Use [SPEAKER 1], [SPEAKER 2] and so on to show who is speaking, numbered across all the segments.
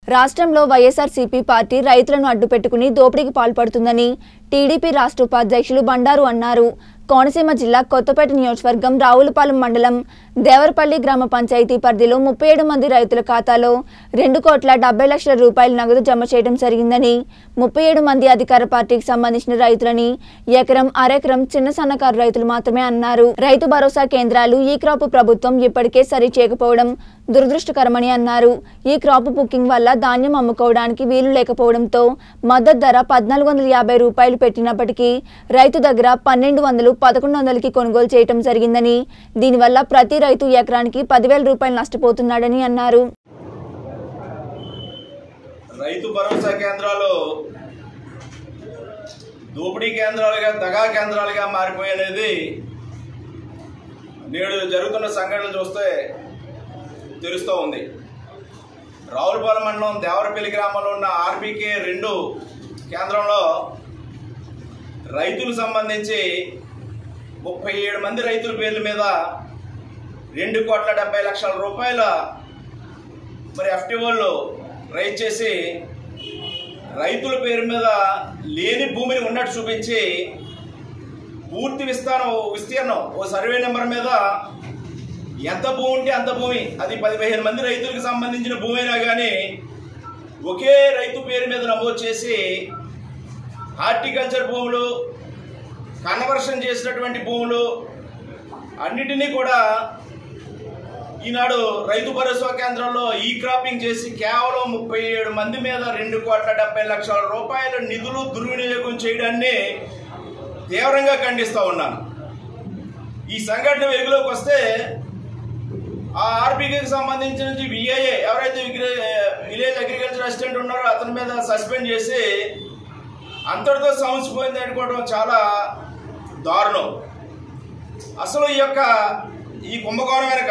[SPEAKER 1] రాష్ట్రంలో వైఎస్ఆర్సీపీ పార్టీ రైతులను అడ్డుపెట్టుకుని దోపిడీకి పాల్పడుతుందని టీడీపీ రాష్ట్ర ఉపాధ్యక్షులు బండారు అన్నారు కోనసీమ జిల్లా కొత్తపేట నియోజకవర్గం రావులపాలెం మండలం దేవరపల్లి గ్రామ పంచాయతీ పరిధిలో ముప్పై ఏడు మంది రైతుల ఖాతాలో రెండు కోట్ల డెబ్బై లక్షల రూపాయల నగదు జమ చేయడం జరిగిందని ముప్పై ఏడు మంది అధికార పార్టీకి సంబంధించిన రైతులని ఎకరం అరెకరం చిన్న సన్నకారు రైతులు మాత్రమే అన్నారు రైతు భరోసా కేంద్రాలు ఈ క్రాప్ ప్రభుత్వం ఇప్పటికే సరి చేయకపోవడం దురదృష్టకరమని అన్నారు ఈ క్రాప్ బుకింగ్ వల్ల ధాన్యం అమ్ముకోవడానికి వీలు లేకపోవడంతో మద్దతు ధర పద్నాలుగు వందల యాభై రూపాయలు పెట్టినప్పటికీ రైతు దగ్గర పన్నెండు వందలు పదకొండు వందలకి కొనుగోలు చేయటం జరిగిందని దీనివల్ల ప్రతి రైతు ఎకరానికి పదివేల రూపాయలు నష్టపోతున్నాడని అన్నారు
[SPEAKER 2] రైతు భరోసా కేంద్రాలు దోపిడీ కేంద్రాలుగా దగా కేంద్రాలుగా మారిపోయేది నేడు జరుగుతున్న సంఘటనలు చూస్తే తెలుస్తూ ఉంది రావులపాలెం మండలం దేవరపల్లి గ్రామంలో ఉన్న ఆర్బీకే రెండు కేంద్రంలో రైతులకు సంబంధించి ముప్పై ఏడు మంది రైతుల పేర్ల మీద రెండు కోట్ల డెబ్బై లక్షల రూపాయల మరి ఎఫ్టీఓలు రైజ్ చేసి రైతుల పేరు మీద లేని భూమిని ఉన్నట్టు చూపించి పూర్తి విస్తారం విస్తీర్ణం ఓ సర్వే నెంబర్ మీద ఎంత భూమి ఉంటే అంత భూమి అది పదిహేను మంది రైతులకు సంబంధించిన భూమి అయినా కానీ ఒకే రైతు పేరు మీద నమోదు చేసి హార్టికల్చర్ భూములు కన్వర్షన్ చేసినటువంటి భూములు అన్నిటినీ కూడా ఈనాడు రైతు భరోసా కేంద్రంలో ఈ క్రాపింగ్ చేసి కేవలం ముప్పై ఏడు మంది మీద రెండు కోట్ల డెబ్బై లక్షల రూపాయల నిధులు దుర్వినియోగం చేయడాన్ని తీవ్రంగా ఖండిస్తూ ఉన్నాను ఈ సంఘటన వెలుగులోకి వస్తే ఆ ఆర్బీకేకి సంబంధించిన విఏఏ ఎవరైతే విగ్రే- విలేజ్ అగ్రికల్చర్ అసిస్టెంట్ ఉన్నారో అతని మీద సస్పెండ్ చేసి అంతటితో సమసిపోయింది అనుకోవడం చాలా దారుణం అసలు ఈ యొక్క ఈ కుంభకోణం వెనక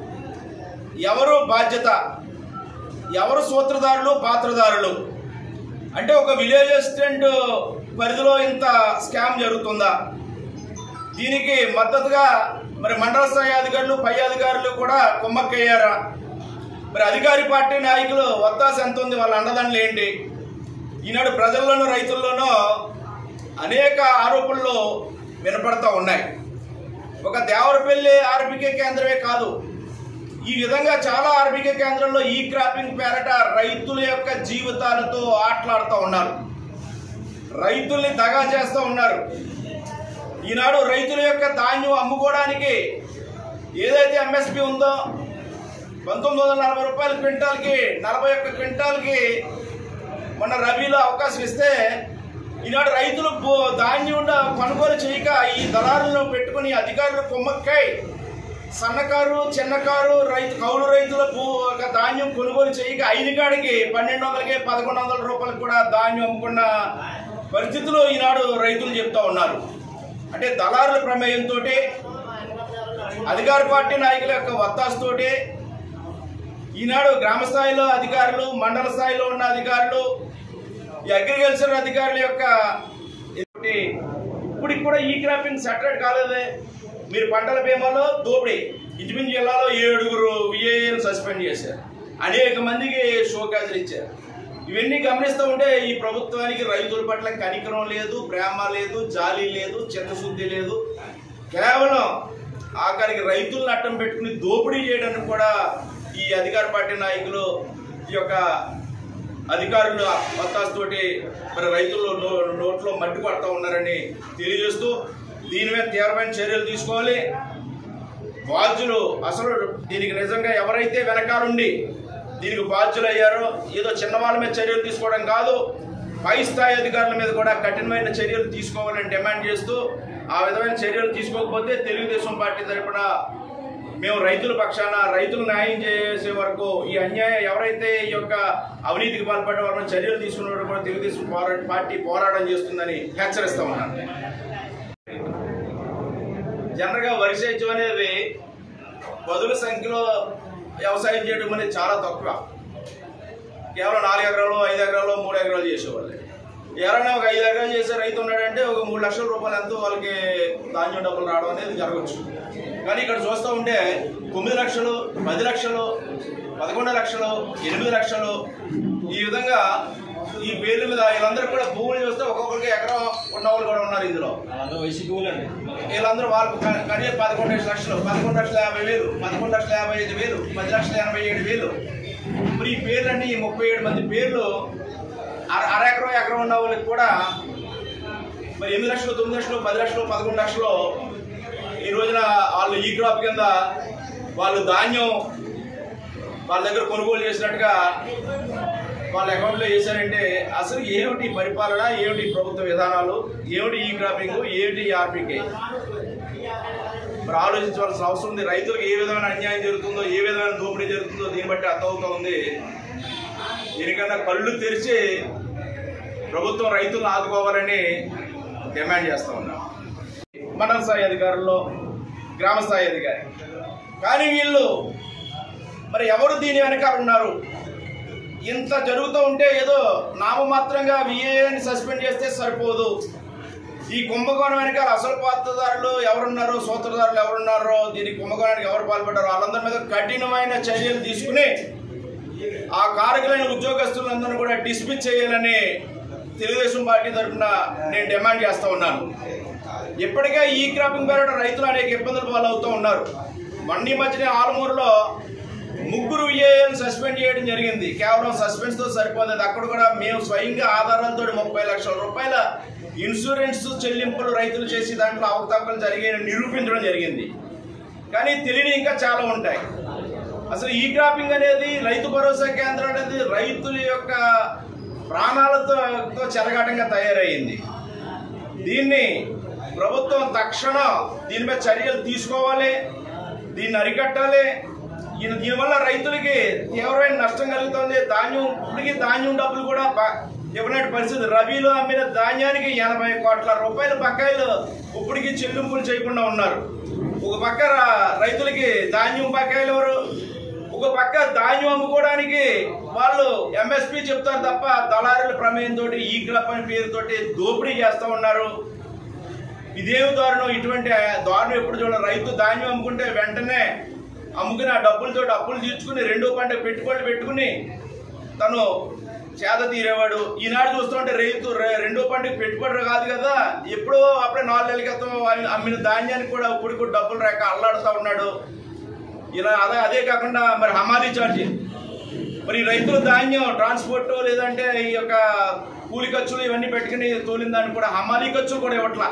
[SPEAKER 2] ఎవరు బాధ్యత ఎవరు సూత్రధారులు పాత్రధారులు అంటే ఒక విలేజ్ అసిస్టెంట్ పరిధిలో ఇంత స్కామ్ జరుగుతుందా దీనికి మద్దతుగా మరి మండల స్థాయి అధికారులు పై అధికారులు కూడా కుమ్మక్కయ్యారా మరి అధికారి పార్టీ నాయకులు వత్తాస ఎంత ఉంది వాళ్ళ అండదండలు ఏంటి ఈనాడు ప్రజల్లోనూ రైతుల్లోనూ అనేక ఆరోపణలు వినపడతా ఉన్నాయి ఒక దేవరపల్లి ఆర్బికే కేంద్రమే కాదు ఈ విధంగా చాలా ఆర్బికే కేంద్రంలో ఈ క్రాపింగ్ పేరట రైతుల యొక్క జీవితాలతో ఆటలాడుతూ ఉన్నారు రైతుల్ని దగా చేస్తూ ఉన్నారు ఈనాడు రైతుల యొక్క ధాన్యం అమ్ముకోవడానికి ఏదైతే ఎంఎస్పి ఉందో పంతొమ్మిది వందల నలభై రూపాయల క్వింటాల్కి నలభై ఒక్క క్వింటాల్కి మొన్న రబీలో అవకాశం ఇస్తే ఈనాడు రైతులు బో- ధాన్యం ఉండ- కొనుగోలు చేయక ఈ దళారులను పెట్టుకుని అధికారులు కొమ్మక్కై సన్నకారు చిన్నకారు రైతు కౌలు రైతుల భూ ఒక ధాన్యం కొనుగోలు చేయక ఐదు కాడికి పన్నెండు వందలకి పదకొండు వందల రూపాయలకు కూడా ధాన్యం అమ్ముకున్న పరిస్థితులు ఈనాడు రైతులు చెప్తా ఉన్నారు అంటే దళారుల ప్రమేయంతో అధికార పార్టీ నాయకుల యొక్క వత్తాసుతోటి ఈనాడు గ్రామ స్థాయిలో అధికారులు మండల స్థాయిలో ఉన్న అధికారులు ఈ అగ్రికల్చర్ అధికారుల యొక్క ఇప్పటి ఇప్పటికి కూడా ఈ క్రాపింగ్ సెటరేట్ కాలేదే మీరు పంటల బీమాలో దోపిడీ ఇంచుమించు జిల్లాలో ఏడుగురు విఏఎన్ సస్పెండ్ చేశారు అనేక మందికి షోకాజులు ఇచ్చారు ఇవన్నీ గమనిస్తూ ఉంటే ఈ ప్రభుత్వానికి రైతుల పట్ల కనికరం లేదు ప్రేమ లేదు జాలి లేదు చిత్తశుద్ధి లేదు కేవలం ఆఖరికి రైతులను అడ్డం పెట్టుకుని దోపిడీ చేయడానికి కూడా ఈ అధికార పార్టీ నాయకులు ఈ యొక్క అధికారులు వత్తాసుతోటి మరి రైతులు నో- నోట్లో మట్టి పడతా ఉన్నారని తెలియజేస్తూ దీని మీద తీవ్రమైన చర్యలు తీసుకోవాలి బాధ్యులు అసలు దీనికి నిజంగా ఎవరైతే వెనకాలండి దీనికి బాధ్యులు అయ్యారో ఏదో చిన్న వాళ్ళ మీద చర్యలు తీసుకోవడం కాదు పై స్థాయి అధికారుల మీద కూడా కఠినమైన చర్యలు తీసుకోవాలని డిమాండ్ చేస్తూ ఆ విధమైన చర్యలు తీసుకోకపోతే తెలుగుదేశం పార్టీ తరపున మేము రైతుల పక్షాన రైతులు న్యాయం చేసే వరకు ఈ అన్యాయం ఎవరైతే ఈ యొక్క అవినీతికి పాల్పడే వారిని చర్యలు తీసుకున్న వరకు కూడా తెలుగుదేశం పోరా- పార్టీ పోరాటం చేస్తుందని హెచ్చరిస్తా ఉన్నాను జనరల్గా వరి సేద్యం అనేది పదుల సంఖ్యలో వ్యవసాయం చేయడం అనేది చాలా తక్కువ కేవలం నాలుగు ఎకరాలు ఐదు ఎకరాలు మూడు ఎకరాలు చేసేవాళ్ళు ఎవరైనా ఒక ఐదు ఎకరాలు చేసే రైతు ఉన్నాడంటే ఒక మూడు లక్షల రూపాయలు ఎంతో వాళ్ళకి ధాన్యం డబ్బులు రావడం అనేది జరగచ్చు కానీ ఇక్కడ చూస్తూ ఉంటే తొమ్మిది లక్షలు పది లక్షలు పదకొండు లక్షలు ఎనిమిది లక్షలు ఈ విధంగా ఈ పేర్ల మీద వీళ్ళందరూ కూడా భూములు చూస్తే ఒక్కొక్కరికి ఎకరం ఉన్న వాళ్ళు కూడా ఉన్నారు ఇందులో
[SPEAKER 3] వాళ్ళందరూ వైసీపీ భూములండి
[SPEAKER 2] వీళ్ళందరూ వాళ్ళకు క- కనీసం పదకొండు లక్షలు పదకొండు లక్షల యాభై వేలు పదకొండు లక్షల యాభై ఐదు వేలు పది లక్షల ఎనభై ఏడు వేలు మరి ఈ పేర్లన్నీ ఈ ముప్పై ఏడు మంది పేర్లు అర అర ఎకరం ఎకరం ఉన్న వాళ్ళకి కూడా మరి ఎనిమిది లక్షలు తొమ్మిది లక్షలు పది లక్షలు పదకొండు లక్షలు ఈ రోజున వాళ్ళు ఈ క్రాప్ కింద వాళ్ళు ధాన్యం వాళ్ళ దగ్గర కొనుగోలు చేసినట్టుగా వాళ్ళ అకౌంట్లో వేశారంటే అసలు ఏమిటి ఈ పరిపాలన ఏమిటి ఈ ప్రభుత్వ విధానాలు ఏమిటి ఈ క్రాపింగ్ ఏమిటి ఈ ఆర్బీకే మరి ఆలోచించవలసిన అవసరం ఉంది రైతులకు ఏ విధమైన అన్యాయం జరుగుతుందో ఏ విధమైన దోపిడీ జరుగుతుందో దీన్ని బట్టి అర్థమవుతా ఉంది దీనికన్నా కళ్ళు తెరిచి ప్రభుత్వం రైతులను ఆదుకోవాలని డిమాండ్ చేస్తా ఉన్నాం మండల స్థాయి అధికారుల్లో గ్రామ స్థాయి అధికారి కానీ వీళ్ళు మరి ఎవరు దీని వెనకాల ఉన్నారు ఇంత జరుగుతూ ఉంటే ఏదో నామమాత్రంగా విఏని సస్పెండ్ చేస్తే సరిపోదు ఈ కుంభకోణం వెనకాల అసలు పాత్రదారులు ఎవరున్నారో సూత్రధారులు ఎవరున్నారో దీని కుంభకోణానికి ఎవరు పాల్పడ్డారో వాళ్ళందరి మీద కఠినమైన చర్యలు తీసుకుని ఆ కారకులైన ఉద్యోగస్తులందరినీ కూడా డిస్మిస్ చేయాలని తెలుగుదేశం పార్టీ తరఫున నేను డిమాండ్ చేస్తా ఉన్నాను ఇప్పటికే ఈ క్రాపింగ్ పేరిట రైతులు అనేక ఇబ్బందులు పాలవుతూ ఉన్నారు మొన్న ఈ మధ్యనే ఆలమూరులో ముగ్గురు విఏఎన్ సస్పెండ్ చేయడం జరిగింది కేవలం సస్పెన్స్ తో సరిపోలేదు అక్కడ కూడా మేము స్వయంగా ఆధారాలతో ముప్పై లక్షల రూపాయల ఇన్సూరెన్స్ చెల్లింపులు రైతులు చేసి దాంట్లో అవకతవకలు జరిగాయని నిరూపించడం జరిగింది కానీ తెలియని ఇంకా చాలా ఉంటాయి అసలు ఈ క్రాపింగ్ అనేది రైతు భరోసా కేంద్రం అనేది రైతుల యొక్క ప్రాణాలతో తో చెలగాటంగా తయారయ్యింది దీన్ని ప్రభుత్వం తక్షణం దీని మీద చర్యలు తీసుకోవాలి దీన్ని అరికట్టాలి ఈయన దీనివల్ల రైతులకి తీవ్రమైన నష్టం కలుగుతుంది ధాన్యం ఇప్పటికీ ధాన్యం డబ్బులు కూడా బ- ఇవ్వనట్టు పరిస్థితి రబీలో అమ్మిన ధాన్యానికి ఎనభై కోట్ల రూపాయల బకాయిలు ఇప్పటికీ చెల్లింపులు చేయకుండా ఉన్నారు ఒక పక్క ర- రైతులకి ధాన్యం బకాయిలు ఎవరు ఒక పక్క ధాన్యం అమ్ముకోవడానికి వాళ్ళు ఎంఎస్పి చెప్తారు తప్ప దళారుల ప్రమేయంతో ఈ క్లబ్ అనే పేరుతోటి దోపిడీ చేస్తూ ఉన్నారు ఇదేమి దారుణం ఇటువంటి దారుణం ఎప్పుడు చూడాలి రైతు ధాన్యం అమ్ముకుంటే వెంటనే అమ్ముకుని ఆ డబ్బులతో అప్పులు తీర్చుకుని రెండో పంట పెట్టుబడులు పెట్టుకుని తను చేద తీరేవాడు ఈనాడు చూస్తుంటే రైతు రె- రెండో పంటకి పెట్టుబడి కాదు కదా ఎప్పుడో అప్పుడే నాలుగు నెలల క్రితం ఆయన అమ్మిన ధాన్యానికి కూడా ఇప్పుడు కూడా డబ్బులు రాక అల్లాడుతూ ఉన్నాడు ఇలా అదే అదే కాకుండా మరి హమాలీ ఛార్జీ మరి రైతుల ధాన్యం ట్రాన్స్పోర్ట్ లేదంటే ఈ యొక్క కూలి ఖర్చులు ఇవన్నీ పెట్టుకుని తోలిన దానికి కూడా హమాలీ ఖర్చులు కూడా ఇవ్వట్లా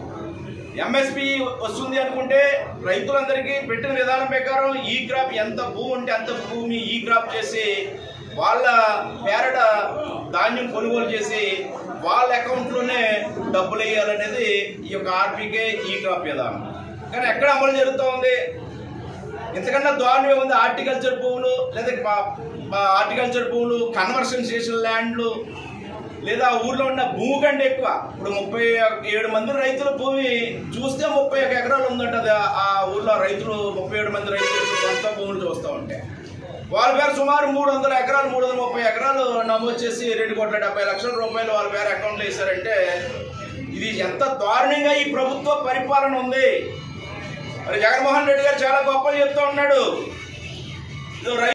[SPEAKER 2] ఎంఎస్పి వస్తుంది అనుకుంటే రైతులందరికీ పెట్టిన విధానం ప్రకారం ఈ క్రాప్ ఎంత భూమి ఉంటే అంత భూమి ఈ క్రాప్ చేసి వాళ్ళ పేరట ధాన్యం కొనుగోలు చేసి వాళ్ళ అకౌంట్లోనే డబ్బులు వేయాలనేది ఈ యొక్క ఆర్బీకే ఈ క్రాప్ విధానం కానీ ఎక్కడ అమలు జరుగుతూ ఉంది ఇంతకన్నా దారుణం ఏముంది హార్టికల్చర్ భూములు లేదా మా- మా హార్టికల్చర్ భూములు కన్వర్షన్ చేసిన ల్యాండ్లు లేదా ఊర్లో ఉన్న భూమి కంటే ఎక్కువ ఇప్పుడు ముప్పై ఏడు మంది రైతుల భూమి చూస్తే ముప్పై ఒక ఎకరాలు ఉందంటది ఆ- ఆ ఊర్లో రైతులు ముప్పై ఏడు మంది రైతులు సొంత భూములు చూస్తూ ఉంటే వాళ్ళ పేరు సుమారు మూడు వందల ఎకరాలు మూడు వందల ముప్పై ఎకరాలు నమోదు చేసి రెండు కోట్ల డెబ్బై లక్షల రూపాయలు వాళ్ళ పేరు అకౌంట్లో వేశారంటే ఇది ఎంత దారుణంగా ఈ ప్రభుత్వ పరిపాలన ఉంది మరి జగన్మోహన్ రెడ్డి గారు చాలా గొప్పలు చెప్తూ ఉన్నాడు ఇదో రై-